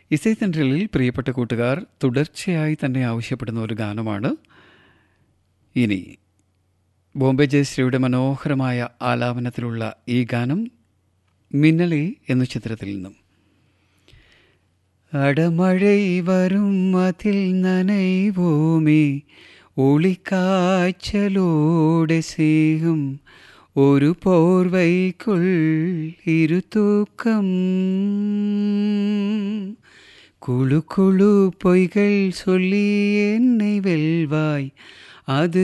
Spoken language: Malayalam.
ഇസൈത്തൻട്രലിൽ പ്രിയപ്പെട്ട കൂട്ടുകാർ തുടർച്ചയായി തന്നെ ആവശ്യപ്പെടുന്ന ഒരു ഗാനമാണ് ഇനി ബോംബെ ജയശ്രീയുടെ മനോഹരമായ ആലാപനത്തിലുള്ള ഈ ഗാനം മിന്നലേ എന്ന ചിത്രത്തിൽ നിന്നും അടമഴை വരും അതിൽ നനൈവോമേ ഒളിക്കാய்ச்சலோടെ സ്നേഹം ഒരു പോർവൈക്കുൾ ഇരുതൂക്കം കുളു കുളു പൊയ്കൾ சொல்லி என்னை வெல்வாய் அது